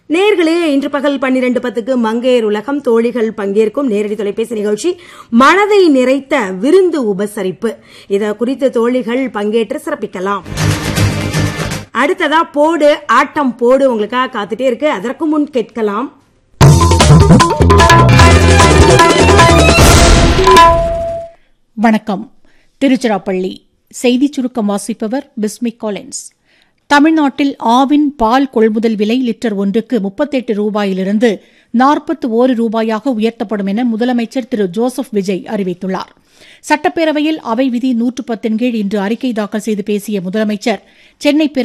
நேர்களே இன்று பகல் பன்னிரண்டு பத்துக்கு மங்கையர் உலகம் தோழிகள் பங்கேற்கும் நேரடி தொலைபேசி நிகழ்ச்சி மனதை நிறைத்த விருந்து உபசரிப்பு இத குறித்து தோழிகள் பங்கேற்று சிறப்பிக்கலாம் அடுத்ததா போடு ஆட்டம் போடு உங்களுக்காக காத்துட்டே இருக்கு அதற்கு முன் கேட்கலாம் வணக்கம் திருச்சிராப்பள்ளி செய்திச் சுருக்கம் வாசிப்பவர் பிஸ்மி காலின்ஸ் தமிழ்நாட்டில் ஆவின் பால் கொள்முதல் விலை லிட்டர் ஒன்றுக்கு முப்பத்தெட்டு ரூபாயிலிருந்து நாற்பத்தி ஓரு ரூபாயாக உயர்த்தப்படும் என முதலமைச்சர் திரு ஜோசப் விஜய் அறிவித்துள்ளார் சட்டப்பேரவையில் அவை விதி நூற்று பத்தின் கீழ் இன்று அறிக்கை தாக்கல் செய்து பேசிய முதலமைச்சர் சென்னை